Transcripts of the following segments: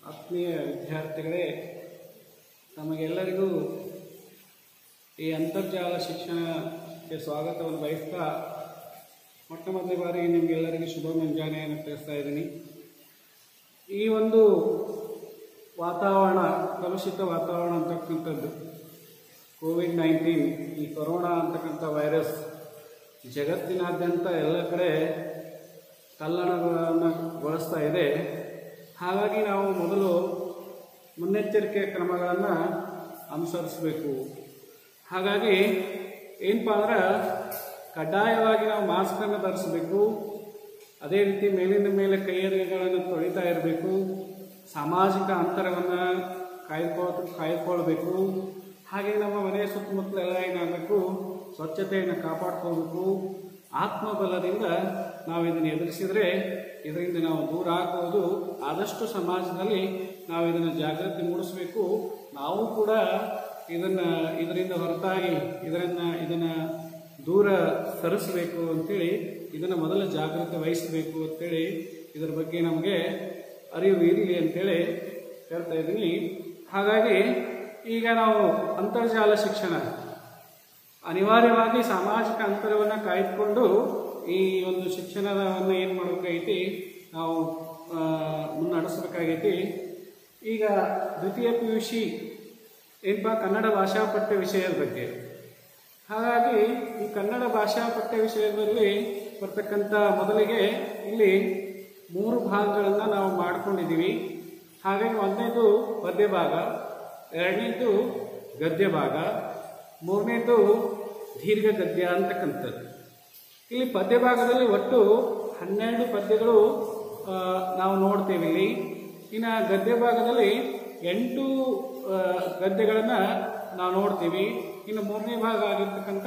ಆತ್ಮೀಯ ವಿದ್ಯಾರ್ಥಿಗಳೇ ತಮಗೆಲ್ಲರಿಗೂ ಈ ಅಂತರ್ಜಾಲ ಶಿಕ್ಷಣಕ್ಕೆ ಸ್ವಾಗತವನ್ನು ಬಯಸ್ತಾ ಮೊಟ್ಟ ಮೊದಲ ಬಾರಿ ನಿಮಗೆಲ್ಲರಿಗೂ ಶುಭ ಮುಂಜಾನೆಯನ್ನು ತಿಳಿಸ್ತಾ ಇದ್ದೀನಿ ಈ ಒಂದು ವಾತಾವರಣ ಕಲುಷಿತ ವಾತಾವರಣ ಅಂತಕ್ಕಂಥದ್ದು ಕೋವಿಡ್ ನೈನ್ಟೀನ್ ಈ ಕೊರೋನಾ ಅಂತಕ್ಕಂಥ ವೈರಸ್ ಜಗತ್ತಿನಾದ್ಯಂತ ಎಲ್ಲ ಕಡೆ ತಲ್ಲಣಗಳನ್ನು ಗೊಳಿಸ್ತಾ ಇದೆ ಹಾಗಾಗಿ ನಾವು ಮೊದಲು ಮುನ್ನೆಚ್ಚರಿಕೆ ಕ್ರಮಗಳನ್ನು ಅನುಸರಿಸಬೇಕು ಹಾಗಾಗಿ ಏನಪ್ಪ ಅಂದ್ರೆ ಕಡ್ಡಾಯವಾಗಿ ನಾವು ಮಾಸ್ಕನ್ನು ಧರಿಸಬೇಕು ಅದೇ ರೀತಿ ಮೇಲಿನ ಮೇಲೆ ಕೈಯರಿಗಳನ್ನು ತೊಳಿತಾ ಇರಬೇಕು ಸಾಮಾಜಿಕ ಅಂತರವನ್ನು ಕಾಯ್ಕೊ ಕಾಯ್ಕೊಳ್ಬೇಕು ಹಾಗೆ ನಮ್ಮ ಮನೆಯ ಸುತ್ತಮುತ್ತಲೆಲ್ಲ ಏನಾಗಬೇಕು ಸ್ವಚ್ಛತೆಯನ್ನು ಕಾಪಾಡ್ಕೋಬೇಕು ಆತ್ಮಬಲದಿಂದ ನಾವು ಇದನ್ನು ಎದುರಿಸಿದರೆ ಇದರಿಂದ ನಾವು ದೂರ ಆಗ್ಬೋದು ಆದಷ್ಟು ಸಮಾಜದಲ್ಲಿ ನಾವು ಇದನ್ನು ಜಾಗೃತಿ ಮೂಡಿಸಬೇಕು ನಾವು ಕೂಡ ಇದನ್ನು ಇದರಿಂದ ಹೊರತಾಗಿ ಇದನ್ನು ಇದನ್ನು ದೂರ ಸರಿಸಬೇಕು ಅಂತೇಳಿ ಇದನ್ನು ಮೊದಲು ಜಾಗೃತಿ ವಹಿಸಬೇಕು ಅಂತೇಳಿ ಇದರ ಬಗ್ಗೆ ನಮಗೆ ಅರಿವು ಇರಲಿ ಅಂತೇಳಿ ಹೇಳ್ತಾ ಇದ್ದೀನಿ ಹಾಗಾಗಿ ಈಗ ನಾವು ಅಂತರ್ಜಾಲ ಶಿಕ್ಷಣ ಅನಿವಾರ್ಯವಾಗಿ ಸಾಮಾಜಿಕ ಅಂತರವನ್ನು ಕಾಯ್ದುಕೊಂಡು ಈ ಒಂದು ಶಿಕ್ಷಣವನ್ನು ಏನು ಮಾಡಬೇಕಾಗೈತಿ ನಾವು ಆ, ಮುನ್ನಡೆಸಬೇಕಾಗೈತಿ ಈಗ ದ್ವಿತೀಯ ಪಿ ಯು ಸಿ ಏನಪ್ಪ ಕನ್ನಡ ಭಾಷಾ ಪಠ್ಯ ವಿಷಯದ ಬಗ್ಗೆ ಹಾಗಾಗಿ ಈ ಕನ್ನಡ ಭಾಷಾ ಪಠ್ಯ ವಿಷಯದಲ್ಲಿ ಬರ್ತಕ್ಕಂಥ ಮೊದಲಿಗೆ ಇಲ್ಲಿ ಮೂರು ಭಾಗಗಳನ್ನು ನಾವು ಮಾಡ್ಕೊಂಡಿದ್ದೀವಿ ಹಾಗಾಗಿ ಒಂದನೇದು ಪದ್ಯ ಭಾಗ ಎರಡನೇದು ಗದ್ಯ ಭಾಗ ಮೂರನೇದು ದೀರ್ಘ ಗದ್ಯ ಅಂತಕ್ಕಂಥದ್ದು ಇಲ್ಲಿ ಪದ್ಯ ಭಾಗದಲ್ಲಿ ಒಟ್ಟು ಹನ್ನೆರಡು ಪದ್ಯಗಳು ಆ, ನಾವು ನೋಡ್ತೇವೆ ಇಲ್ಲಿ ಇನ್ನು ಗದ್ಯ ಭಾಗದಲ್ಲಿ ಎಂಟು ಆ, ಗದ್ಯಗಳನ್ನು ನಾವು ನೋಡ್ತೀವಿ ಇನ್ನು ಮೂರನೇ ಭಾಗ ಆಗಿರ್ತಕ್ಕಂಥ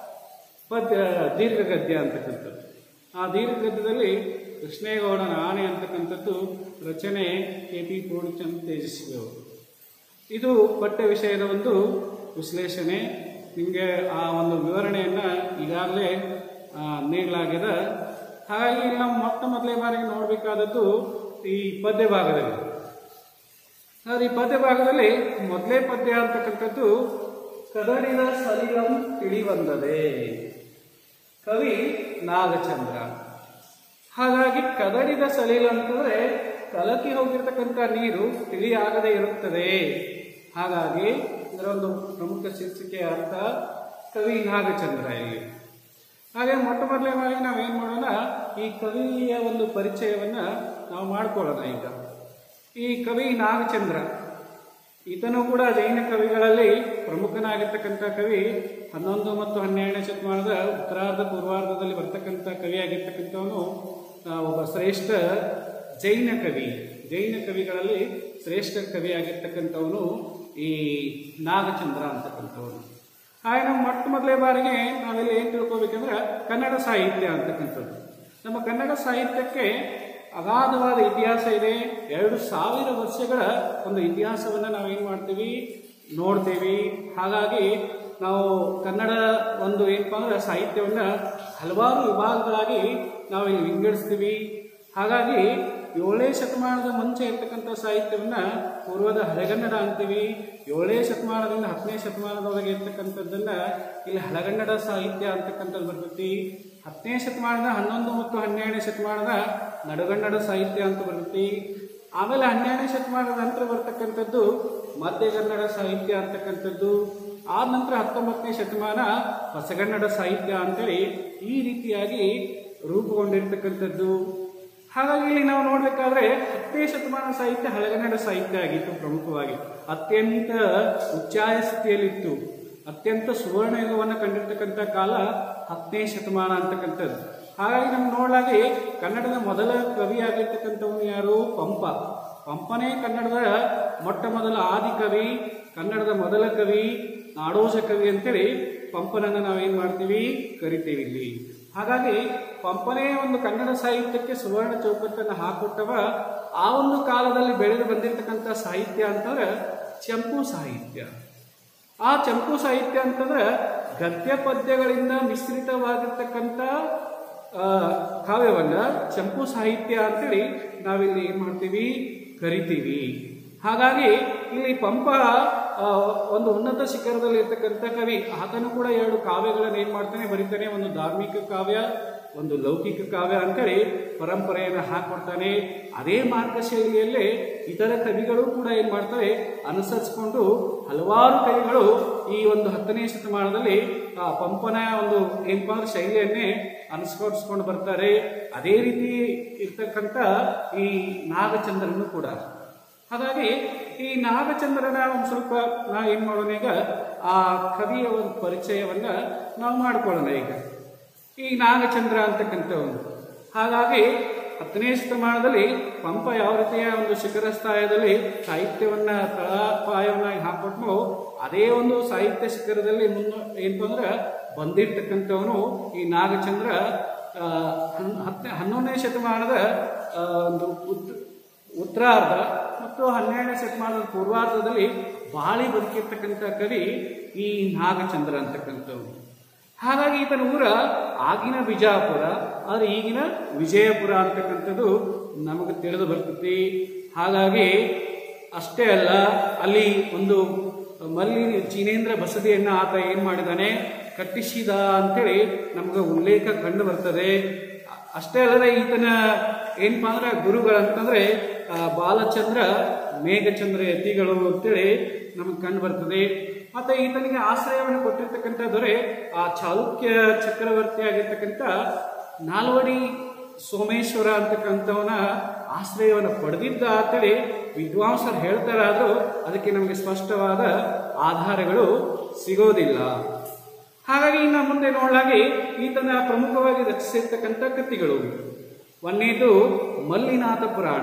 ಪದ್ಯ ದೀರ್ಘ ಗದ್ಯ ಅಂತಕ್ಕಂಥದ್ದು ಆ ದೀರ್ಘ ಗದ್ಯದಲ್ಲಿ ಕೃಷ್ಣೇಗೌಡನ ಆಣೆ ಅಂತಕ್ಕಂಥದ್ದು ರಚನೆ ಕೆ ಪಿ ಪೂರ್ಣಚಂದ್ ತೇಜಸ್ವಿ ಅವರು ಇದು ಪಠ್ಯ ವಿಷಯದ ಒಂದು ವಿಶ್ಲೇಷಣೆ ನಿಮಗೆ ಆ ಒಂದು ವಿವರಣೆಯನ್ನು ಈಗಾಗಲೇ ಆ, ನೀಡಲಾಗಿದೆ ಹಾಗಾಗಿ ಇಲ್ಲಿ ನಾವು ಮೊಟ್ಟ ಮೊದಲೇ ಬಾರಿಗೆ ನೋಡಬೇಕಾದದ್ದು ಈ ಪದ್ಯ ಭಾಗದಲ್ಲಿ ಸರ್ ಈ ಪದ್ಯ ಭಾಗದಲ್ಲಿ ಮೊದಲೇ ಪದ್ಯ ಅಂತಕ್ಕಂಥದ್ದು ಕದಡಿದ ಸಲಿಲಂ ತಿಳಿ ಬಂದದೆ ಕವಿ ನಾಗಚಂದ್ರ ಹಾಗಾಗಿ ಕದಡಿದ ಸಲಿಲ ಅಂತಂದ್ರೆ ಕಲಕಿ ಹೋಗಿರ್ತಕ್ಕಂಥ ನೀರು ತಿಳಿಯಾಗದೇ ಇರುತ್ತದೆ ಹಾಗಾಗಿ ಇದರ ಒಂದು ಪ್ರಮುಖ ಶೀರ್ಷಿಕೆಯ ಅರ್ಥ ಕವಿ ನಾಗಚಂದ್ರ ಇಲ್ಲಿ ಹಾಗೆ ಮೊಟ್ಟ ಮೊದಲೇ ಬಾರಿ ನಾವೇನು ಮಾಡೋಣ ಈ ಕವಿಯ ಒಂದು ಪರಿಚಯವನ್ನ ನಾವು ಮಾಡ್ಕೊಳ್ಳೋಣ ಈಗ ಈ ಕವಿ ನಾಗಚಂದ್ರ ಈತನು ಕೂಡ ಜೈನ ಕವಿಗಳಲ್ಲಿ ಪ್ರಮುಖನಾಗಿರ್ತಕ್ಕಂಥ ಕವಿ ಹನ್ನೊಂದು ಮತ್ತು ಹನ್ನೆರಡನೇ ಶತಮಾನದ ಉತ್ತರಾರ್ಧ ಪೂರ್ವಾರ್ಧದಲ್ಲಿ ಬರ್ತಕ್ಕಂಥ ಕವಿಯಾಗಿರ್ತಕ್ಕಂಥವನು ಆ, ಒಬ್ಬ ಶ್ರೇಷ್ಠ ಜೈನ ಕವಿ ಜೈನ ಕವಿಗಳಲ್ಲಿ ಶ್ರೇಷ್ಠ ಕವಿಯಾಗಿರ್ತಕ್ಕಂಥವನು ಈ ನಾಗಚಂದ್ರ ಅಂತಕ್ಕಂಥವನು ಹಾಗೆ ನಾವು ಮೊಟ್ಟ ಮೊದಲೇ ಬಾರಿಗೆ ನಾವೆಲ್ಲ ಏನು ತಿಳ್ಕೊಬೇಕಂದ್ರೆ ಕನ್ನಡ ಸಾಹಿತ್ಯ ಅಂತಕ್ಕಂಥದ್ದು ನಮ್ಮ ಕನ್ನಡ ಸಾಹಿತ್ಯಕ್ಕೆ ಅಗಾಧವಾದ ಇತಿಹಾಸ ಇದೆ ಎರಡು ಸಾವಿರ ವರ್ಷಗಳ ಒಂದು ಇತಿಹಾಸವನ್ನು ನಾವೇನು ಮಾಡ್ತೀವಿ ನೋಡ್ತೀವಿ ಹಾಗಾಗಿ ನಾವು ಕನ್ನಡ ಒಂದು ಏನಪ್ಪ ಅಂದ್ರೆ ಸಾಹಿತ್ಯವನ್ನು ಹಲವಾರು ವಿಭಾಗಗಳಾಗಿ ನಾವು ಇಲ್ಲಿ ವಿಂಗಡಿಸ್ತೀವಿ ಹಾಗಾಗಿ ಏಳನೇ ಶತಮಾನದ ಮುಂಚೆ ಇರ್ತಕ್ಕಂಥ ಸಾಹಿತ್ಯವನ್ನು ಪೂರ್ವದ ಹಳೆಗನ್ನಡ ಅಂತೀವಿ ಏಳನೇ ಶತಮಾನದಿಂದ ಹತ್ತನೇ ಶತಮಾನದೊಳಗೆ ಇರ್ತಕ್ಕಂಥದ್ದನ್ನ ಇಲ್ಲಿ ಹಳೆಗನ್ನಡ ಸಾಹಿತ್ಯ ಅಂತಕ್ಕಂಥದ್ದು ಬರ್ತೈತಿ ಹತ್ತನೇ ಶತಮಾನದ ಹನ್ನೊಂದು ಮತ್ತು ಹನ್ನೆರಡನೇ ಶತಮಾನದ ನಡುಗನ್ನಡ ಸಾಹಿತ್ಯ ಅಂತ ಬರ್ತೈತಿ ಆಮೇಲೆ ಹನ್ನೆರಡನೇ ಶತಮಾನದ ನಂತರ ಬರ್ತಕ್ಕಂಥದ್ದು ಮಧ್ಯಗನ್ನಡ ಸಾಹಿತ್ಯ ಅಂತಕ್ಕಂಥದ್ದು ಆ ನಂತರ ಹತ್ತೊಂಬತ್ತನೇ ಶತಮಾನ ಹೊಸಗನ್ನಡ ಸಾಹಿತ್ಯ ಅಂತೇಳಿ ಈ ರೀತಿಯಾಗಿ ರೂಪುಗೊಂಡಿರ್ತಕ್ಕಂಥದ್ದು ಹಾಗಾಗಿ ಇಲ್ಲಿ ನಾವು ನೋಡಬೇಕಾದ್ರೆ ಹತ್ತನೇ ಶತಮಾನ ಸಾಹಿತ್ಯ ಹಳೆಗನ್ನಡ ಸಾಹಿತ್ಯ ಆಗಿತ್ತು ಪ್ರಮುಖವಾಗಿ ಅತ್ಯಂತ ಉಚ್ಚಾಯ ಸ್ಥಿತಿಯಲ್ಲಿತ್ತು ಅತ್ಯಂತ ಸುವರ್ಣ ಯುಗವನ್ನು ಕಂಡಿರ್ತಕ್ಕಂಥ ಕಾಲ ಹತ್ತನೇ ಶತಮಾನ ಅಂತಕ್ಕಂಥದ್ದು ಹಾಗಾಗಿ ನಮ್ಗೆ ನೋಡಲಾಗಿ ಕನ್ನಡದ ಮೊದಲ ಕವಿ ಆಗಿರ್ತಕ್ಕಂಥವನು ಯಾರು ಪಂಪ ಪಂಪನೇ ಕನ್ನಡದ ಮೊಟ್ಟ ಮೊದಲ ಆದಿ ಕವಿ ಕನ್ನಡದ ಮೊದಲ ಕವಿ ನಾಡೋಜ ಕವಿ ಅಂತೇಳಿ ಪಂಪನನ್ನು ನಾವೇನು ಮಾಡ್ತೀವಿ ಕರಿತೀವಿ ಇಲ್ಲಿ ಹಾಗಾಗಿ ಪಂಪನೇ ಒಂದು ಕನ್ನಡ ಸಾಹಿತ್ಯಕ್ಕೆ ಸುವರ್ಣ ಚೌಕಟ್ಟನ್ನು ಹಾಕೊಟ್ಟವ ಆ ಒಂದು ಕಾಲದಲ್ಲಿ ಬೆಳೆದು ಬಂದಿರತಕ್ಕಂಥ ಸಾಹಿತ್ಯ ಅಂತಂದ್ರೆ ಚಂಪು ಸಾಹಿತ್ಯ ಆ ಚಂಪು ಸಾಹಿತ್ಯ ಅಂತಂದ್ರೆ ಗದ್ಯ ಪದ್ಯಗಳಿಂದ ಮಿಶ್ರಿತವಾಗಿರ್ತಕ್ಕಂಥ ಆ, ಕಾವ್ಯವನ್ನ ಚಂಪು ಸಾಹಿತ್ಯ ಅಂತೇಳಿ ನಾವಿಲ್ಲಿ ಏನ್ ಮಾಡ್ತೀವಿ ಕರಿತೀವಿ ಹಾಗಾಗಿ ಇಲ್ಲಿ ಪಂಪ ಆ, ಒಂದು ಉನ್ನತ ಶಿಖರದಲ್ಲಿ ಇರ್ತಕ್ಕಂಥ ಕವಿ ಆತನು ಕೂಡ ಎರಡು ಕಾವ್ಯಗಳನ್ನು ಏನ್ ಮಾಡ್ತಾನೆ ಬರೀತಾನೆ ಒಂದು ಧಾರ್ಮಿಕ ಕಾವ್ಯ ಒಂದು ಲೌಕಿಕ ಕಾವ್ಯ ಅಂತೇಳಿ ಪರಂಪರೆಯನ್ನು ಹಾಕೊಡ್ತಾನೆ ಅದೇ ಮಾರ್ಗ ಶೈಲಿಯಲ್ಲೇ ಇತರ ಕವಿಗಳು ಕೂಡ ಏನ್ ಮಾಡ್ತಾರೆ ಅನುಸರಿಸಿಕೊಂಡು ಹಲವಾರು ಕವಿಗಳು ಈ ಒಂದು ಹತ್ತನೇ ಶತಮಾನದಲ್ಲಿ ಆ ಪಂಪನ ಒಂದು ಏನಪ್ಪಾ ಅಂದ್ರೆ ಶೈಲಿಯನ್ನೇ ಅನುಸರಿಸ್ಕೊಂಡು ಬರ್ತಾರೆ ಅದೇ ರೀತಿ ಇರ್ತಕ್ಕಂಥ ಈ ನಾಗಚಂದ್ರನು ಕೂಡ ಹಾಗಾಗಿ ಈ ನಾಗಚಂದ್ರನ ಒಂದು ಸ್ವಲ್ಪ ನಾ ಏನ್ ಮಾಡೋಣ ಈಗ ಆ ಕವಿಯ ಒಂದು ಪರಿಚಯವನ್ನ ನಾವು ಮಾಡ್ಕೊಳ್ಳೋಣ ಈಗ ಈ ನಾಗಚಂದ್ರ ಅಂತಕ್ಕಂಥವನು ಹಾಗಾಗಿ ಹತ್ತನೇ ಶತಮಾನದಲ್ಲಿ ಪಂಪ ಯಾವ ರೀತಿಯ ಒಂದು ಶಿಖರ ಸ್ಥಾಯದಲ್ಲಿ ಸಾಹಿತ್ಯವನ್ನ ತಳಪಾಯವನ್ನಾಗಿ ಹಾಕೊಟ್ನೋ ಅದೇ ಒಂದು ಸಾಹಿತ್ಯ ಶಿಖರದಲ್ಲಿ ಮುನ್ನ ಏನಪ್ಪ ಅಂದ್ರೆ ಬಂದಿರ್ತಕ್ಕಂಥವನು ಈ ನಾಗಚಂದ್ರ ಆ, ಹನ್- ಹತ್ತನೇ ಹನ್ನೊಂದನೇ ಶತಮಾನದ ಆ, ಒಂದು ಉತ್ ಉತ್ತರಾರ್ಧ ಮತ್ತು ಹನ್ನೆರಡನೇ ಶತಮಾನದ ಪೂರ್ವಾರ್ಧದಲ್ಲಿ ಬಾಳಿ ಬದುಕಿರ್ತಕ್ಕಂಥ ಕವಿ ಈ ನಾಗಚಂದ್ರ ಅಂತಕ್ಕಂಥವ್ರು ಹಾಗಾಗಿ ಈತನ ಊರ ಆಗಿನ ಬಿಜಾಪುರ ಆದರೆ ಈಗಿನ ವಿಜಯಪುರ ಅಂತಕ್ಕಂಥದ್ದು ನಮಗೆ ತಿಳಿದು ಬರ್ತೈತಿ ಹಾಗಾಗಿ ಅಷ್ಟೇ ಅಲ್ಲ ಅಲ್ಲಿ ಒಂದು ಮಲ್ಲಿ ಚೀನೇಂದ್ರ ಬಸದಿಯನ್ನ ಆತ ಏನ್ ಮಾಡಿದಾನೆ ಕಟ್ಟಿಸಿದ ಅಂತೇಳಿ ನಮಗೆ ಉಲ್ಲೇಖ ಕಂಡು ಬರ್ತದೆ ಅ- ಅಷ್ಟೇ ಅಲ್ಲದೆ ಈತನ ಏನಪ್ಪಾ ಅಂದ್ರೆ ಗುರುಗಳಂತಂದ್ರೆ ಆ, ಬಾಲಚಂದ್ರ ಮೇಘಚಂದ್ರ ಯತಿಗಳು ಅಂತೇಳಿ ನಮಗೆ ಕಂಡು ಬರ್ತದೆ ಮತ್ತೆ ಈತನಿಗೆ ಆಶ್ರಯವನ್ನು ಕೊಟ್ಟಿರ್ತಕ್ಕಂಥ ದೊರೆ ಆ ಚಾಲುಕ್ಯ ಚಕ್ರವರ್ತಿ ಆಗಿರ್ತಕ್ಕಂಥ ನಾಲ್ವಡಿ ಸೋಮೇಶ್ವರ ಅಂತಕ್ಕಂಥವನ ಆಶ್ರಯವನ್ನು ಪಡೆದಿದ್ದ ಅಂತೇಳಿ ವಿದ್ವಾಂಸರು ಹೇಳ್ತಾರಾದ್ರೂ ಅದಕ್ಕೆ ನಮಗೆ ಸ್ಪಷ್ಟವಾದ ಆಧಾರಗಳು ಸಿಗೋದಿಲ್ಲ ಹಾಗಾಗಿ ಇನ್ನು ಮುಂದೆ ನೋಡಲಾಗಿ ಈತನ ಪ್ರಮುಖವಾಗಿ ರಚಿಸಿರ್ತಕ್ಕಂಥ ಕೃತಿಗಳು ಒಂದನೇದು ಮಲ್ಲಿನಾಥ ಪುರಾಣ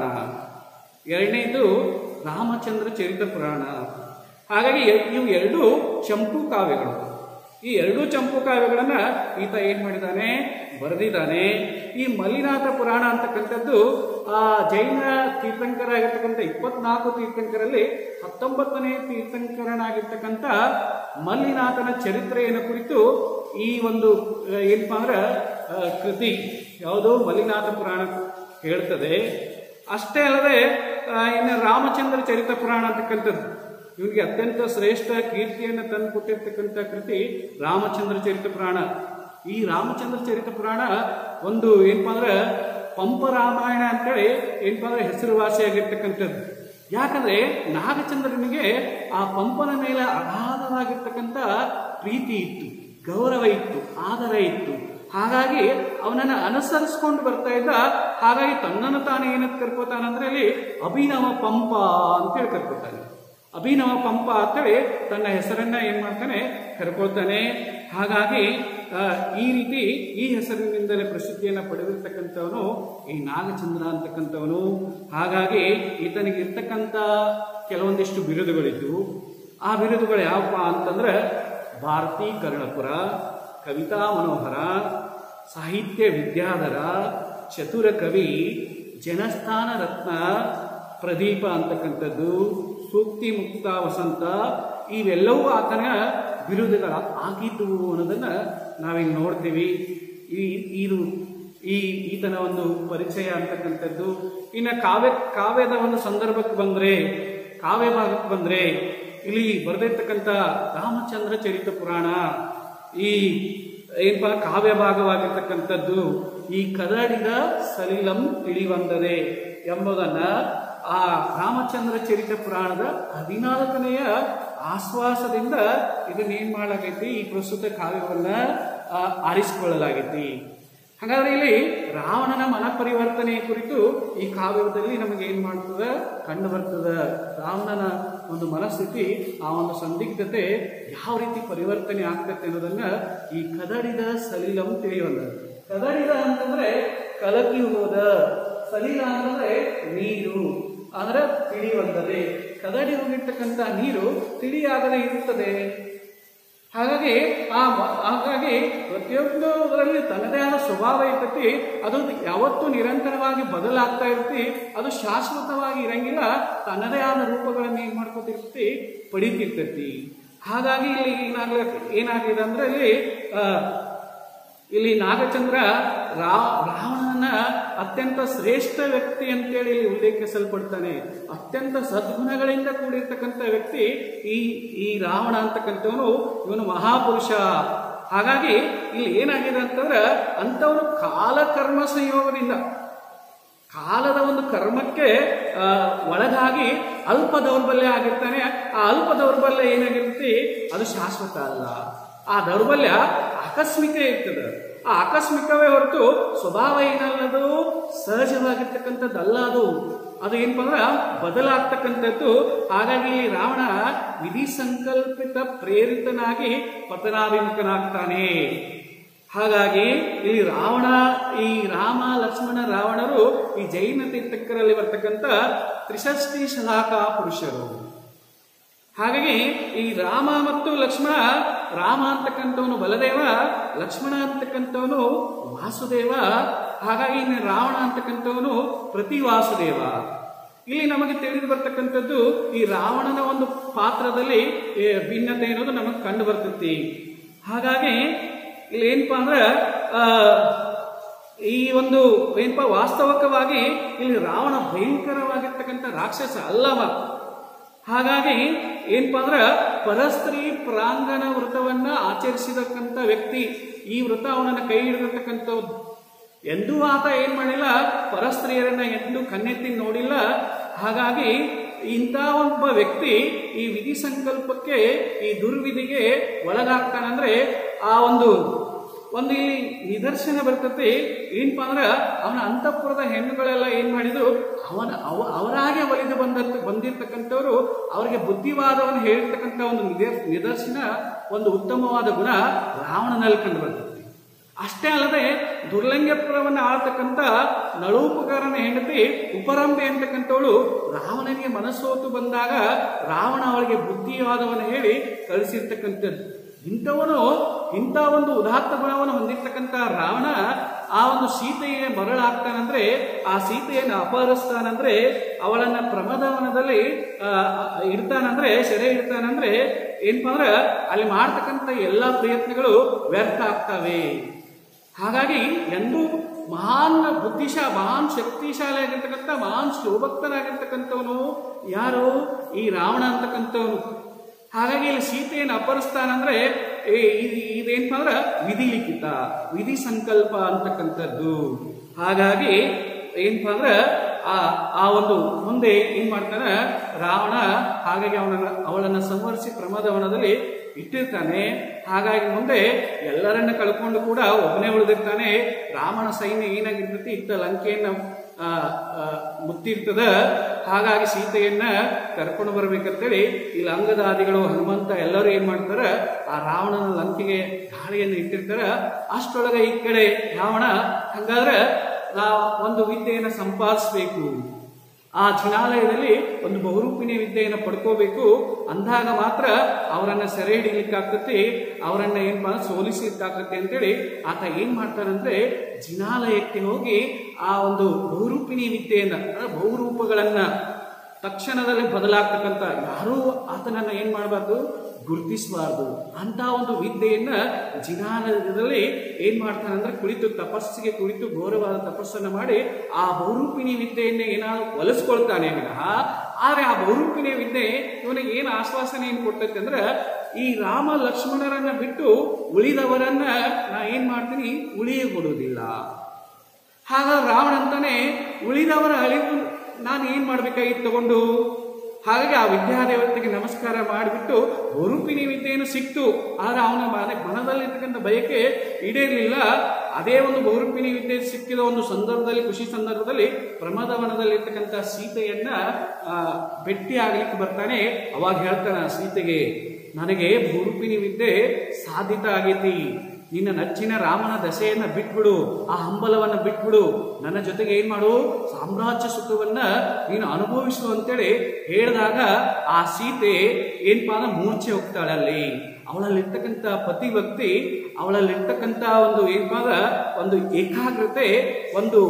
ಎರಡನೇದು ರಾಮಚಂದ್ರ ಚರಿತ ಪುರಾಣ ಹಾಗಾಗಿ ಇವು ಎರಡು ಚಂಪು ಕಾವ್ಯಗಳು ಈ ಎರಡೂ ಚಂಪು ಕಾವ್ಯಗಳನ್ನ ಈತ ಏನ್ ಮಾಡಿದ್ದಾನೆ ಬರೆದಿದ್ದಾನೆ ಈ ಮಲ್ಲಿನಾಥ ಪುರಾಣ ಅಂತಕ್ಕಂಥದ್ದು ಆ ಜೈನ ತೀರ್ಥಂಕರಾಗಿರ್ತಕ್ಕಂಥ ಇಪ್ಪತ್ನಾಲ್ಕು ತೀರ್ಥಂಕರಲ್ಲಿ ಹತ್ತೊಂಬತ್ತನೇ ತೀರ್ಥಂಕರನಾಗಿರ್ತಕ್ಕಂಥ ಮಲ್ಲಿನಾಥನ ಚರಿತ್ರೆಯನ್ನು ಕುರಿತು ಈ ಒಂದು ಆ, ಏನಪ್ಪಾ ಅಂದ್ರೆ ಆ, ಕೃತಿ ಯಾವುದು ಮಲ್ಲಿನಾಥ ಪುರಾಣ ಹೇಳ್ತದೆ ಅಷ್ಟೇ ಅಲ್ಲದೆ ಆ, ಇನ್ನು ರಾಮಚಂದ್ರ ಚರಿತ ಪುರಾಣ ಅಂತಕ್ಕಂಥದ್ದು ಇವನಿಗೆ ಅತ್ಯಂತ ಶ್ರೇಷ್ಠ ಕೀರ್ತಿಯನ್ನು ತಂದು ಕೊಟ್ಟಿರ್ತಕ್ಕಂಥ ಕೃತಿ ರಾಮಚಂದ್ರ ಚರಿತ ಪುರಾಣ ಈ ರಾಮಚಂದ್ರ ಚರಿತ ಪುರಾಣ ಒಂದು ಏನಪ್ಪಾ ಅಂದ್ರೆ ಪಂಪ ರಾಮಾಯಣ ಅಂತೇಳಿ ಏನಪ್ಪಾ ಅಂದ್ರೆ ಹೆಸರುವಾಸಿಯಾಗಿರ್ತಕ್ಕಂಥದ್ದು ಯಾಕಂದ್ರೆ ನಾಗಚಂದ್ರನಿಗೆ ಆ ಪಂಪನ ಮೇಲೆ ಅಗಾಧವಾಗಿರ್ತಕ್ಕಂಥ ಪ್ರೀತಿ ಇತ್ತು ಗೌರವ ಇತ್ತು ಆದರ ಇತ್ತು ಹಾಗಾಗಿ ಅವನನ್ನು ಅನುಸರಿಸ್ಕೊಂಡು ಬರ್ತಾ ಇದ್ದ ಹಾಗಾಗಿ ತನ್ನನ್ನು ತಾನು ಏನಂತ ಕರ್ಕೋತಾನಂದ್ರೆ ಅಲ್ಲಿ ಅಭಿನವ ಪಂಪ ಅಂತೇಳಿ ಕರ್ಕೋತಾನೆ ಅಭಿನವ ಪಂಪ ಅಂತೇಳಿ ತನ್ನ ಹೆಸರನ್ನ ಏನ್ ಮಾಡ್ತಾನೆ ಕರ್ಕೊಳ್ತಾನೆ ಹಾಗಾಗಿ ಆ, ಈ ರೀತಿ ಈ ಹೆಸರಿನಿಂದಲೇ ಪ್ರಸಿದ್ಧಿಯನ್ನು ಪಡೆದಿರ್ತಕ್ಕಂಥವನು ಈ ನಾಗಚಂದ್ರ ಅಂತಕ್ಕಂಥವನು ಹಾಗಾಗಿ ಈತನಿಗೆ ಇರ್ತಕ್ಕಂಥ ಕೆಲವೊಂದಿಷ್ಟು ಬಿರುದುಗಳಿದ್ದು ಆ ಬಿರುದುಗಳು ಯಾವಪ್ಪ ಅಂತಂದ್ರೆ ಭಾರತೀ ಕರ್ಣಪುರ ಕವಿತಾ ಮನೋಹರ ಸಾಹಿತ್ಯ ವಿದ್ಯಾಧರ ಚತುರ ಕವಿ ಜನಸ್ಥಾನ ರತ್ನ ಪ್ರದೀಪ ಅಂತಕ್ಕಂಥದ್ದು ಸೂಕ್ತಿ ಮುಕ್ತ ವಸಂತ ಇವೆಲ್ಲವೂ ಆತನ ಬಿರುದುಗಳ ಆಗಿದ್ದವು ಅನ್ನೋದನ್ನ ನಾವಿಲ್ಲಿ ನೋಡ್ತೀವಿ ಈ ಇದು ಈ ಈತನ ಒಂದು ಪರಿಚಯ ಅಂತಕ್ಕಂಥದ್ದು ಇನ್ನು ಕಾವ್ಯ ಕಾವ್ಯದ ಒಂದು ಸಂದರ್ಭಕ್ಕೆ ಬಂದ್ರೆ ಕಾವ್ಯ ಭಾಗಕ್ಕೆ ಬಂದ್ರೆ ಇಲ್ಲಿ ಬರೆದಿರ್ತಕ್ಕಂಥ ರಾಮಚಂದ್ರ ಚರಿತ ಪುರಾಣ ಈ ಏನಪ್ಪ ಕಾವ್ಯ ಭಾಗವಾಗಿರ್ತಕ್ಕಂಥದ್ದು ಈ ಕದಡಿದ ಸಲಿಲಂ ತಿಳಿವಂದದೆ ಎಂಬುದನ್ನ ಆ ರಾಮಚಂದ್ರ ಚರಿತ ಪುರಾಣದ ಹದಿನಾಲ್ಕನೆಯ ಆಶ್ವಾಸದಿಂದ ಇದನ್ನೇನ್ ಮಾಡಲಾಗೈತಿ ಈ ಪ್ರಸ್ತುತ ಕಾವ್ಯವನ್ನ ಆ, ಆರಿಸಿಕೊಳ್ಳಲಾಗೈತಿ ಹಾಗಾದ್ರೆ ಇಲ್ಲಿ ರಾವಣನ ಮನ ಪರಿವರ್ತನೆ ಕುರಿತು ಈ ಕಾವ್ಯದಲ್ಲಿ ನಮಗೆ ಏನ್ ಮಾಡ್ತದ ಕಂಡು ಬರ್ತದ ರಾವಣನ ಒಂದು ಮನಸ್ಥಿತಿ ಆ ಒಂದು ಸಂದಿಗ್ಧತೆ ಯಾವ ರೀತಿ ಪರಿವರ್ತನೆ ಆಗ್ತದೆ ಅನ್ನೋದನ್ನ ಈ ಕದಡಿದ ಸಲಿಲಂ ತಿಳಿಯೋಲ್ಲ ಕದಡಿದ ಅಂತಂದ್ರೆ ಕಲಕಿ ಹೋದ ಸಲಿಲ ಅಂತಂದ್ರೆ ನೀರು ಅಂದ್ರೆ ತಿಳಿಯುವಂತದೆ ಕದಡಿ ಹೋಗಿರ್ತಕ್ಕಂಥ ನೀರು ತಿಳಿಯಾಗದೆ ಇರುತ್ತದೆ ಹಾಗಾಗಿ ಆ ಹಾಗಾಗಿ ಪ್ರತಿಯೊಂದು ಅದರಲ್ಲಿ ತನ್ನದೇ ಆದ ಸ್ವಭಾವ ಇರ್ತೈತಿ ಅದು ಯಾವತ್ತೂ ನಿರಂತರವಾಗಿ ಬದಲಾಗ್ತಾ ಇರ್ತಿ ಅದು ಶಾಶ್ವತವಾಗಿ ಇರಂಗಿಲ್ಲ ತನ್ನದೇ ಆದ ರೂಪಗಳನ್ನು ಏನ್ ಮಾಡ್ಕೊತಿರ್ತೈತಿ ಪಡಿತಿರ್ತೈತಿ ಹಾಗಾಗಿ ಇಲ್ಲಿ ಏನಾಗ್ಲ ಏನಾಗಿದೆ ಅಂದ್ರೆ ಇಲ್ಲಿ ಆ, ಇಲ್ಲಿ ನಾಗಚಂದ್ರ ರಾ ರಾವಣನ ಅತ್ಯಂತ ಶ್ರೇಷ್ಠ ವ್ಯಕ್ತಿ ಅಂತೇಳಿ ಇಲ್ಲಿ ಉಲ್ಲೇಖಿಸಲ್ಪಡ್ತಾನೆ ಅತ್ಯಂತ ಸದ್ಗುಣಗಳಿಂದ ಕೂಡಿರ್ತಕ್ಕಂಥ ವ್ಯಕ್ತಿ ಈ ಈ ರಾವಣ ಅಂತಕ್ಕಂಥವನು ಇವನು ಮಹಾಪುರುಷ ಹಾಗಾಗಿ ಇಲ್ಲಿ ಏನಾಗಿದೆ ಅಂತಂದ್ರೆ ಅಂಥವನು ಕಾಲಕರ್ಮ ಸಂಯೋಗದಿಂದ ಕಾಲದ ಒಂದು ಕರ್ಮಕ್ಕೆ ಆ, ಒಳಗಾಗಿ ಅಲ್ಪ ದೌರ್ಬಲ್ಯ ಆಗಿರ್ತಾನೆ ಆ ಅಲ್ಪ ದೌರ್ಬಲ್ಯ ಏನಾಗಿರುತ್ತೆ ಅದು ಶಾಶ್ವತ ಅಲ್ಲ ಆ ದೌರ್ಬಲ್ಯ ಆಕಸ್ಮಿಕ ಇರ್ತದೆ ಆ ಆಕಸ್ಮಿಕವೇ ಹೊರತು ಸ್ವಭಾವ ಏನಲ್ಲದು ಸಹಜವಾಗಿರ್ತಕ್ಕಂಥದ್ದಲ್ಲ ಅದು ಅದು ಏನಪ್ಪ ಅಂದ್ರೆ ಬದಲಾಗ್ತಕ್ಕಂಥದ್ದು ಹಾಗಾಗಿ ಇಲ್ಲಿ ರಾವಣ ವಿಧಿ ಸಂಕಲ್ಪಿತ ಪ್ರೇರಿತನಾಗಿ ಪತನಾಭಿಮುಖನಾಗ್ತಾನೆ ಹಾಗಾಗಿ ಇಲ್ಲಿ ರಾವಣ ಈ ರಾಮ ಲಕ್ಷ್ಮಣ ರಾವಣರು ಈ ಜೈನ ತೀರ್ಥಕರಲ್ಲಿ ಬರ್ತಕ್ಕಂಥ ತ್ರಿಷಷ್ಟಿ ಶಲಾಕಾ ಪುರುಷರು ಹಾಗಾಗಿ ಈ ರಾಮ ಮತ್ತು ಲಕ್ಷ್ಮಣ ರಾಮ ಅಂತಕ್ಕಂಥವನು ಬಲದೇವ ಲಕ್ಷ್ಮಣ ಅಂತಕ್ಕಂಥವನು ವಾಸುದೇವ ಹಾಗಾಗಿ ಇನ್ನು ರಾವಣ ಅಂತಕ್ಕಂಥವನು ಪ್ರತಿ ವಾಸುದೇವ ಇಲ್ಲಿ ನಮಗೆ ತಿಳಿದು ಬರ್ತಕ್ಕಂಥದ್ದು ಈ ರಾವಣನ ಒಂದು ಪಾತ್ರದಲ್ಲಿ ಏ, ಭಿನ್ನತೆ ಅನ್ನೋದು ನಮಗೆ ಕಂಡು ಬರ್ತೈತಿ ಹಾಗಾಗಿ ಇಲ್ಲಿ ಏನಪ್ಪಾ ಅಂದ್ರೆ ಆ, ಈ ಒಂದು ಏನಪ್ಪ ವಾಸ್ತವಿಕವಾಗಿ ಇಲ್ಲಿ ರಾವಣ ಭಯಂಕರವಾಗಿರ್ತಕ್ಕಂಥ ರಾಕ್ಷಸ ಅಲ್ಲವ ಹಾಗಾಗಿ ಏನಪ್ಪಾ ಅಂದ್ರೆ ಪರಸ್ತ್ರೀ ಪ್ರಾಂಗಣ ವ್ರತವನ್ನ ಆಚರಿಸಿದಕ್ಕಂಥ ವ್ಯಕ್ತಿ ಈ ವ್ರತ ಅವನನ್ನ ಕೈ ಹಿಡಿದಿರ್ತಕ್ಕಂಥದ್ದು ಎಂದೂ ಆತ ಏನ್ ಮಾಡಿಲ್ಲ ಪರಸ್ತ್ರೀಯರನ್ನ ಎಂದೂ ಕಣ್ಣೆತ್ತಿ ನೋಡಿಲ್ಲ ಹಾಗಾಗಿ ಇಂಥ ಒಬ್ಬ ವ್ಯಕ್ತಿ ಈ ವಿಧಿ ಸಂಕಲ್ಪಕ್ಕೆ ಈ ದುರ್ವಿಧಿಗೆ ಒಳಗಾಗ್ತಾನಂದ್ರೆ ಆ ಒಂದು ಒಂದು ಇಲ್ಲಿ ನಿದರ್ಶನ ಬರ್ತೈತಿ ಏನಪ್ಪಾ ಅಂದ್ರ ಅವನ ಅಂತಃಪುರದ ಹೆಣ್ಣುಗಳೆಲ್ಲ ಏನ್ ಮಾಡಿದ್ರು ಅವನ ಅವ ಅವರಾಗೆ ಒಲಿದು ಬಂದ ಬಂದಿರ್ತಕ್ಕಂಥವ್ರು ಅವರಿಗೆ ಬುದ್ಧಿವಾದವನ್ನು ಹೇಳಿರ್ತಕ್ಕಂಥ ಒಂದು ನಿದರ್- ನಿದರ್ಶನ ಒಂದು ಉತ್ತಮವಾದ ಗುಣ ರಾವಣನಲ್ಲಿ ಕಂಡು ಬರ್ತೈತಿ ಅಷ್ಟೇ ಅಲ್ಲದೆ ದುರ್ಲಂಘ್ಯಪುರವನ್ನು ಆಳ್ತಕ್ಕಂಥ ನಳೂಪಕಾರನ ಹೆಂಡತಿ ಉಪರಂಬೆ ಅಂತಕ್ಕಂಥವಳು ರಾವಣನಿಗೆ ಮನಸ್ಸೋತು ಬಂದಾಗ ರಾವಣ ಅವಳಿಗೆ ಬುದ್ಧಿವಾದವನ್ನು ಹೇಳಿ ಕಳಿಸಿರ್ತಕ್ಕಂಥದ್ದು ಇಂಥವನು ಇಂಥ ಒಂದು ಉದಾತ್ತ ಗುಣವನ್ನು ಹೊಂದಿರ್ತಕ್ಕಂಥ ರಾವಣ ಆ ಒಂದು ಸೀತೆಗೆ ಮರಳಾಗ್ತಾನಂದ್ರೆ ಆ ಸೀತೆಯನ್ನು ಅಪಹರಿಸ್ತಾನಂದ್ರೆ ಅವಳನ್ನ ಪ್ರಮದವನದಲ್ಲಿ ಆ, ಇಡ್ತಾನಂದ್ರೆ ಸೆರೆ ಇಡ್ತಾನಂದ್ರೆ ಏನಪ್ಪಾ ಅಂದ್ರೆ ಅಲ್ಲಿ ಮಾಡ್ತಕ್ಕಂಥ ಎಲ್ಲಾ ಪ್ರಯತ್ನಗಳು ವ್ಯರ್ಥ ಆಗ್ತವೆ ಹಾಗಾಗಿ ಎಂದೂ ಮಹಾನ್ ಬುದ್ಧಿಶಾ ಮಹಾನ್ ಶಕ್ತಿಶಾಲಿ ಆಗಿರ್ತಕ್ಕಂಥ ಮಹಾನ್ ಶೋಭಕ್ತನಾಗಿರ್ತಕ್ಕಂಥವನು ಯಾರು ಈ ರಾವಣ ಅಂತಕ್ಕಂಥವನು ಹಾಗಾಗಿ ಇಲ್ಲಿ ಸೀತೆಯನ್ನು ಅಪಹರಿಸ್ತಾನಂದ್ರೆ ಏ- ಇದ್- ಇದೇನಪ್ಪ ಅಂದ್ರೆ ವಿಧಿ ಲಿಖಿತ ವಿಧಿ ಸಂಕಲ್ಪ ಅಂತಕ್ಕಂಥದ್ದು ಹಾಗಾಗಿ ಏನಪ್ಪ ಅಂದ್ರೆ ಆ ಆ ಒಂದು ಮುಂದೆ ಏನ್ ಮಾಡ್ತಾನೆ ರಾವಣ ಹಾಗಾಗಿ ಅವನನ್ನ ಅವಳನ್ನ ಸಂವರಿಸಿ ಪ್ರಮಾದವನದಲ್ಲಿ ಇಟ್ಟಿರ್ತಾನೆ ಹಾಗಾಗಿ ಮುಂದೆ ಎಲ್ಲರನ್ನ ಕಳ್ಕೊಂಡು ಕೂಡ ಒಬ್ಬನೇ ಉಳಿದಿರ್ತಾನೆ ರಾಮನ ಸೈನ್ಯ ಏನಾಗಿರ್ತೈತಿ ಇತ್ತ ಲಂಕೆಯನ್ನ ಆ, ಆ, ಮುತ್ತಿರ್ತದ ಹಾಗಾಗಿ ಸೀತೆಯನ್ನ ಕರ್ಕೊಂಡು ಬರ್ಬೇಕಂತೇಳಿ ಇಲ್ಲಿ ಅಂಗದಾದಿಗಳು ಹನುಮಂತ ಎಲ್ಲರೂ ಏನ್ ಮಾಡ್ತಾರ ಆ ರಾವಣನ ಲಂಕೆಗೆ ದಾಳಿಯನ್ನು ಇಟ್ಟಿರ್ತಾರ ಅಷ್ಟೊಳಗೆ ಈ ಕಡೆ ರಾವಣ ಹಂಗಾದ್ರೆ ನಾ ಒಂದು ವಿದ್ಯೆಯನ್ನು ಸಂಪಾದಿಸ್ಬೇಕು ಆ ಜಿನಾಲಯದಲ್ಲಿ ಒಂದು ಬಹುರೂಪಿಣಿ ವಿದ್ಯೆಯನ್ನು ಪಡ್ಕೋಬೇಕು ಅಂದಾಗ ಮಾತ್ರ ಅವರನ್ನ ಸೆರೆ ಹಿಡಿಲಿಕ್ಕಾಗ್ತತಿ ಅವರನ್ನ ಏನ್ ಮಾ ಸೋಲಿಸ್ಲಿಕ್ಕಾಗತ್ತೆ ಅಂತೇಳಿ ಆತ ಏನ್ ಮಾಡ್ತಾನಂದ್ರೆ ಜಿನಾಲಯಕ್ಕೆ ಹೋಗಿ ಆ ಒಂದು ಬಹುರೂಪಿಣಿ ವಿದ್ಯೆಯನ್ನ ಅಂದ್ರೆ ಬಹುರೂಪಗಳನ್ನ ತಕ್ಷಣದಲ್ಲಿ ಬದಲಾಗ್ತಕ್ಕಂಥ ಯಾರೂ ಆತನನ್ನ ಏನ್ ಮಾಡಬಾರ್ದು ಗುರುತಿಸಬಾರ್ದು ಅಂತ ಒಂದು ವಿದ್ಯೆಯನ್ನ ಜಿನಾಲಯದಲ್ಲಿ ಏನ್ ಮಾಡ್ತಾನಂದ್ರೆ ಕುಳಿತು ತಪಸ್ಸಿಗೆ ಕುಳಿತು ಘೋರವಾದ ತಪಸ್ಸನ್ನ ಮಾಡಿ ಆ ಬಹುರೂಪಿಣಿ ವಿದ್ಯೆಯನ್ನ ಏನಾದ್ರು ಒಲಿಸ್ಕೊಳ್ತಾನೆ ವಿನಃ ಆದ್ರೆ ಆ ಬಹುರೂಪಿಣಿ ವಿದ್ಯೆ ಇವನಿಗೆ ಏನು ಆಶ್ವಾಸನೆ ಏನ್ ಕೊಡ್ತೈತೆ ಅಂದ್ರೆ ಈ ರಾಮ ಲಕ್ಷ್ಮಣರನ್ನ ಬಿಟ್ಟು ಉಳಿದವರನ್ನ ನಾ ಏನ್ ಮಾಡ್ತೀನಿ ಉಳಿಯ ಕೊಡುವುದಿಲ್ಲ ಹಾಗಾಗಿ ರಾವಣ ಅಂತಾನೆ ಉಳಿದವರ ಅಳಿವು ನಾನು ಏನ್ ಮಾಡ್ಬೇಕಾಗಿತ್ತು ತಗೊಂಡು ಹಾಗಾಗಿ ಆ ವಿದ್ಯಾದೇವತೆಗೆ ನಮಸ್ಕಾರ ಮಾಡಿಬಿಟ್ಟು ಬಹುರೂಪಿಣಿ ವಿದ್ಯೆಯನ್ನು ಸಿಕ್ತು ಆದ್ರೆ ಅವನ ಮನೆ ಮನದಲ್ಲಿರ್ತಕ್ಕಂಥ ಬಯಕೆ ಈಡೇರಲಿಲ್ಲ ಅದೇ ಒಂದು ಬಹುರೂಪಿಣಿ ವಿದ್ಯೆ ಸಿಕ್ಕಿದ ಒಂದು ಸಂದರ್ಭದಲ್ಲಿ ಖುಷಿ ಸಂದರ್ಭದಲ್ಲಿ ಪ್ರಮದವನದಲ್ಲಿರ್ತಕ್ಕಂಥ ಸೀತೆಯನ್ನ ಆ, ಭೇಟಿ ಆಗ್ಲಿಕ್ಕೆ ಬರ್ತಾನೆ ಅವಾಗ ಹೇಳ್ತಾನ ಸೀತೆಗೆ ನನಗೆ ಬಹುರೂಪಿಣಿ ವಿದ್ಯೆ ಸಾಧಿತ ಆಗೈತಿ ನಿನ್ನ ನಚ್ಚಿನ ರಾಮನ ದಶೆಯನ್ನ ಬಿಟ್ಬಿಡು ಆ ಹಂಬಲವನ್ನ ಬಿಟ್ಬಿಡು ನನ್ನ ಜೊತೆಗೆ ಏನ್ ಮಾಡು ಸಾಮ್ರಾಜ್ಯ ಸುಖವನ್ನ ನೀನು ಅನುಭವಿಸು ಅಂತೇಳಿ ಹೇಳಿದಾಗ ಆ ಸೀತೆ ಏನ್ಪಾ ಅಂದ್ರೆ ಮೂರ್ಛೆ ಹೋಗ್ತಾಳೆ ಅಲ್ಲಿ ಅವಳಲ್ಲಿರ್ತಕ್ಕಂಥ ಪತಿಭಕ್ತಿ ಅವಳಲ್ಲಿರ್ತಕ್ಕಂಥ ಒಂದು ಏನಪ್ಪ ಅಂದ್ರೆ ಒಂದು ಏಕಾಗ್ರತೆ ಒಂದು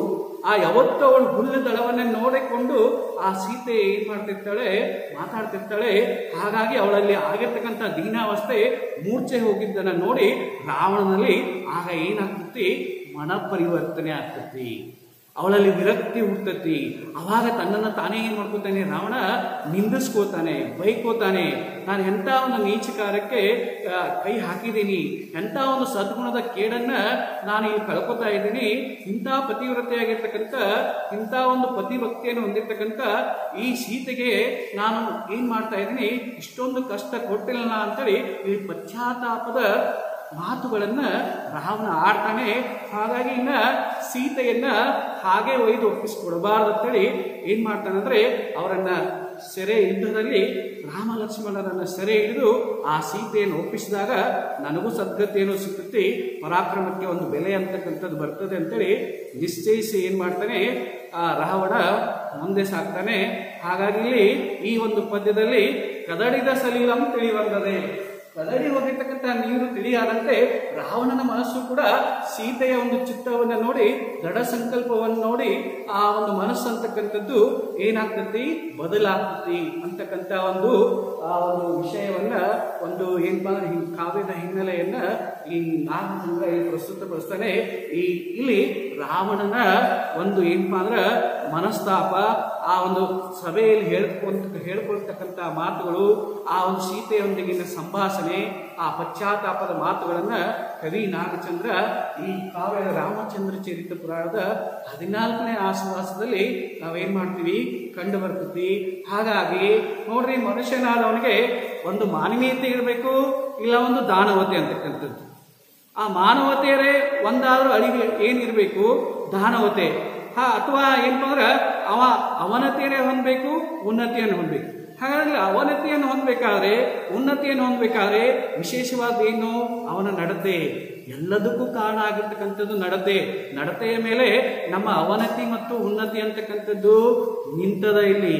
ಆ ಯಾವತ್ತೂ ಅವಳು ಹುಲ್ಲು ದಳವನ್ನೇ ನೋಡಿಕೊಂಡು ಆ ಸೀತೆ ಏನ್ ಮಾಡ್ತಿರ್ತಾಳೆ ಮಾತಾಡ್ತಿರ್ತಾಳೆ ಹಾಗಾಗಿ ಅವಳಲ್ಲಿ ಆಗಿರ್ತಕ್ಕಂಥ ದೀನಾವಸ್ಥೆ ಮೂರ್ಛೆ ಹೋಗಿದ್ದನ್ನ ನೋಡಿ ರಾವಣನಲ್ಲಿ ಆಗ ಏನಾಗ್ತತಿ ಮನ ಪರಿವರ್ತನೆ ಆಗ್ತತಿ ಅವಳಲ್ಲಿ ವಿರಕ್ತಿ ಹುಟ್ಟತಿ ಅವಾಗ ತನ್ನನ್ನು ತಾನೇ ಏನ್ ಮಾಡ್ಕೋತಾನೆ ರಾವಣ ನಿಂದಿಸ್ಕೋತಾನೆ ಬೈಕೋತಾನೆ ನಾನು ಎಂಥ ಒಂದು ನೀಚ ಕಾರ್ಯಕ್ಕೆ ಆ, ಕೈ ಹಾಕಿದ್ದೀನಿ ಎಂಥ ಒಂದು ಸದ್ಗುಣದ ಕೇಡನ್ನ ನಾನು ಇಲ್ಲಿ ಕಳ್ಕೊತಾ ಇದ್ದೀನಿ ಇಂಥ ಪತಿವ್ರತೆಯಾಗಿರ್ತಕ್ಕಂಥ ಇಂಥ ಒಂದು ಪತಿಭಕ್ತಿಯನ್ನು ಹೊಂದಿರ್ತಕ್ಕಂಥ ಈ ಸೀತೆಗೆ ನಾನು ಏನ್ ಮಾಡ್ತಾ ಇದ್ದೀನಿ ಇಷ್ಟೊಂದು ಕಷ್ಟ ಕೊಟ್ಟಿಲ್ಲ ಅಂತೇಳಿ ಈ ಪಶ್ಚಾತ್ತಾಪದ ಮಾತುಗಳನ್ನ ರಾವಣ ಆಡ್ತಾನೆ ಹಾಗಾಗಿ ಇನ್ನ ಸೀತೆಯನ್ನ ಹಾಗೆ ಒಯ್ದು ಒಪ್ಪಿಸ್ಕೊಡಬಾರ್ದು ಅಂತೇಳಿ ಏನ್ ಮಾಡ್ತಾನಂದ್ರೆ ಅವರನ್ನ ಸೆರೆ ಯುದ್ಧದಲ್ಲಿ ರಾಮ ಲಕ್ಷ್ಮಣರನ್ನ ಸೆರೆ ಹಿಡಿದು ಆ ಸೀತೆಯನ್ನು ಒಪ್ಪಿಸಿದಾಗ ನನಗೂ ಸದ್ಗತಿಯನ್ನು ಸಿಕ್ಕುತ್ತಿ ಪರಾಕ್ರಮಕ್ಕೆ ಒಂದು ಬೆಲೆ ಅಂತಕ್ಕಂಥದ್ದು ಬರ್ತದೆ ಅಂತೇಳಿ ನಿಶ್ಚಯಿಸಿ ಏನ್ ಮಾಡ್ತಾನೆ ಆ ರಾವಣ ಮುಂದೆ ಸಾಕ್ತಾನೆ ಹಾಗಾಗಿ ಇಲ್ಲಿ ಈ ಒಂದು ಪದ್ಯದಲ್ಲಿ ಕದಡಿದ ಸಲೀಲಂ ತಿಳಿ ಬಂದದೆ ಕದಡಿ ಹೋಗಿರ್ತಕ್ಕಂಥ ನೀರು ತಿಳಿಯಾದಂತೆ ರಾವಣನ ಮನಸ್ಸು ಕೂಡ ಸೀತೆಯ ಒಂದು ಚಿತ್ತವನ್ನು ನೋಡಿ ದೃಢ ಸಂಕಲ್ಪವನ್ನು ನೋಡಿ ಆ ಒಂದು ಮನಸ್ಸು ಅಂತಕ್ಕಂಥದ್ದು ಏನಾಗ್ತತಿ ಬದಲಾಗ್ತತಿ ಅಂತಕ್ಕಂಥ ಒಂದು ಆ ಒಂದು ವಿಷಯವನ್ನ ಒಂದು ಏನಪ್ಪಾ ಅಂದ್ರೆ ಈ ಕಾವ್ಯದ ಹಿನ್ನೆಲೆಯನ್ನ ಈ ನಾಗಚಂದ್ರ ಇಲ್ಲಿ ಪ್ರಸ್ತುತಪಡಿಸ್ತಾನೆ ಈ ಇಲ್ಲಿ ರಾವಣನ ಒಂದು ಏನಪ್ಪಾ ಅಂದ್ರ ಮನಸ್ತಾಪ ಆ ಒಂದು ಸಭೆಯಲ್ಲಿ ಹೇಳ್ಕೊಂತ ಹೇಳ್ಕೊಳ್ತಕ್ಕಂಥ ಮಾತುಗಳು ಆ ಒಂದು ಸೀತೆಯೊಂದಿಗಿನ ಸಂಭಾಷಣೆ ಆ ಪಶ್ಚಾತ್ತಾಪದ ಮಾತುಗಳನ್ನ ಕವಿ ನಾಗಚಂದ್ರ ಈ ಕಾವ್ಯದ ರಾಮಚಂದ್ರ ಚರಿತ ಪುರಾಣದ ಹದಿನಾಲ್ಕನೇ ಆಶ್ವಾಸದಲ್ಲಿ ನಾವೇನ್ ಮಾಡ್ತೀವಿ ಕಂಡು ಬರ್ತೈತಿ ಹಾಗಾಗಿ ನೋಡ್ರಿ ಮನುಷ್ಯನಾದವನಿಗೆ ಒಂದು ಮಾನವೀಯತೆ ಇರಬೇಕು ಇಲ್ಲ ಒಂದು ದಾನವತೆ ಅಂತಕ್ಕಂಥದ್ದು ಆ ಮಾನವತೆಯರೇ ಒಂದಾದ್ರೂ ಅಡಿಗೆ ಏನಿರಬೇಕು ದಾನವತೆ ಹಾ ಅಥವಾ ಏನಪ್ಪ ಅಂದ್ರೆ ಅವ ಅವನತೆಯೇ ಹೊಂದಬೇಕು ಉನ್ನತಿಯನ್ನು ಹೊಂದಬೇಕು ಹಾಗಾಗಿ ಅವನತಿಯನ್ನು ಹೊಂದಬೇಕಾದ್ರೆ ಉನ್ನತಿಯನ್ನು ಹೊಂದಬೇಕಾದ್ರೆ ವಿಶೇಷವಾದ ಏನು ಅವನ ನಡತೆ ಎಲ್ಲದಕ್ಕೂ ಕಾರಣ ಆಗಿರ್ತಕ್ಕಂಥದ್ದು ನಡತೆ ನಡತೆಯ ಮೇಲೆ ನಮ್ಮ ಅವನತಿ ಮತ್ತು ಉನ್ನತಿ ಅಂತಕ್ಕಂಥದ್ದು ನಿಂತದ ಇಲ್ಲಿ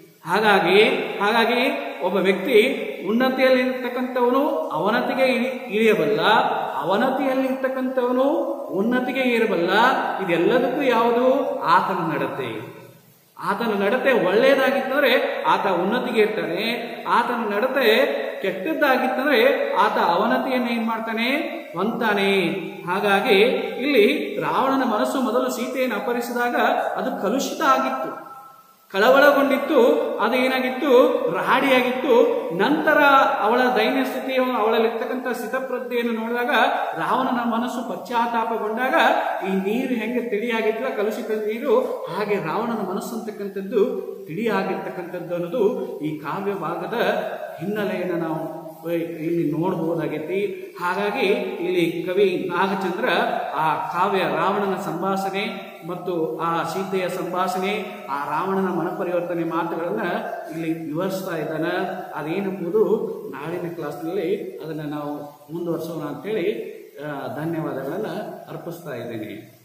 ಹಾಗಾಗಿ ಹಾಗಾಗಿ ಒಬ್ಬ ವ್ಯಕ್ತಿ ಉನ್ನತಿಯಲ್ಲಿ ಇರ್ತಕ್ಕಂಥವನು ಅವನತಿಗೆ ಇಳಿ ಇಳಿಯಬಲ್ಲ ಅವನತಿಯಲ್ಲಿ ಇರ್ತಕ್ಕಂಥವನು ಉನ್ನತಿಗೆ ಏರಬಲ್ಲ ಇದೆಲ್ಲದಕ್ಕೂ ಯಾವುದು ಆತನ ನಡತೆ ಆತನ ನಡತೆ ಒಳ್ಳೆಯದಾಗಿತ್ತಂದ್ರೆ ಆತ ಉನ್ನತಿಗೆ ಇರ್ತಾನೆ ಆತನ ನಡತೆ ಕೆಟ್ಟದ್ದಾಗಿತ್ತಂದ್ರೆ ಆತ ಅವನತಿಯನ್ನು ಏನ್ ಮಾಡ್ತಾನೆ ಹೊಂತಾನೆ ಹಾಗಾಗಿ ಇಲ್ಲಿ ರಾವಣನ ಮನಸ್ಸು ಮೊದಲು ಸೀತೆಯನ್ನು ಅಪಹರಿಸಿದಾಗ ಅದು ಕಲುಷಿತ ಆಗಿತ್ತು ಕಳವಳಗೊಂಡಿತ್ತು ಅದು ಏನಾಗಿತ್ತು ರಾಡಿಯಾಗಿತ್ತು ನಂತರ ಅವಳ ದೈನ್ಯ ಸ್ಥಿತಿಯನ್ನು ಅವಳಲ್ಲಿರ್ತಕ್ಕಂಥ ಸ್ಥಿತಪ್ರಜ್ಞೆಯನ್ನು ನೋಡಿದಾಗ ರಾವಣನ ಮನಸ್ಸು ಪಶ್ಚಾತ್ತಾಪಗೊಂಡಾಗ ಈ ನೀರು ಹೆಂಗೆ ತಿಳಿಯಾಗಿತ್ತಲ್ಲ ಕಲುಷಿತ ನೀರು ಹಾಗೆ ರಾವಣನ ಮನಸ್ಸು ಅಂತಕ್ಕಂಥದ್ದು ತಿಳಿಯಾಗಿರ್ತಕ್ಕಂಥದ್ದು ಅನ್ನೋದು ಈ ಕಾವ್ಯ ಭಾಗದ ಹಿನ್ನೆಲೆಯನ್ನು ನಾವು ಇಲ್ಲಿ ನೋಡಬಹುದಾಗೈತಿ ಹಾಗಾಗಿ ಇಲ್ಲಿ ಕವಿ ನಾಗಚಂದ್ರ ಆ ಕಾವ್ಯ ರಾವಣನ ಸಂಭಾಷಣೆ ಮತ್ತು ಆ ಸೀತೆಯ ಸಂಭಾಷಣೆ ಆ ರಾವಣನ ಮನಪರಿವರ್ತನೆ ಮಾತುಗಳನ್ನ ಇಲ್ಲಿ ವಿವರಿಸ್ತಾ ಇದ್ದಾನ ಅದೇನೆಂಬುದು ನಾಳಿನ ಕ್ಲಾಸ್ನಲ್ಲಿ ಅದನ್ನು ನಾವು ಮುಂದುವರಿಸೋಣ ಅಂತೇಳಿ ಆ, ಧನ್ಯವಾದಗಳನ್ನು ಅರ್ಪಿಸ್ತಾ ಇದ್ದೇನೆ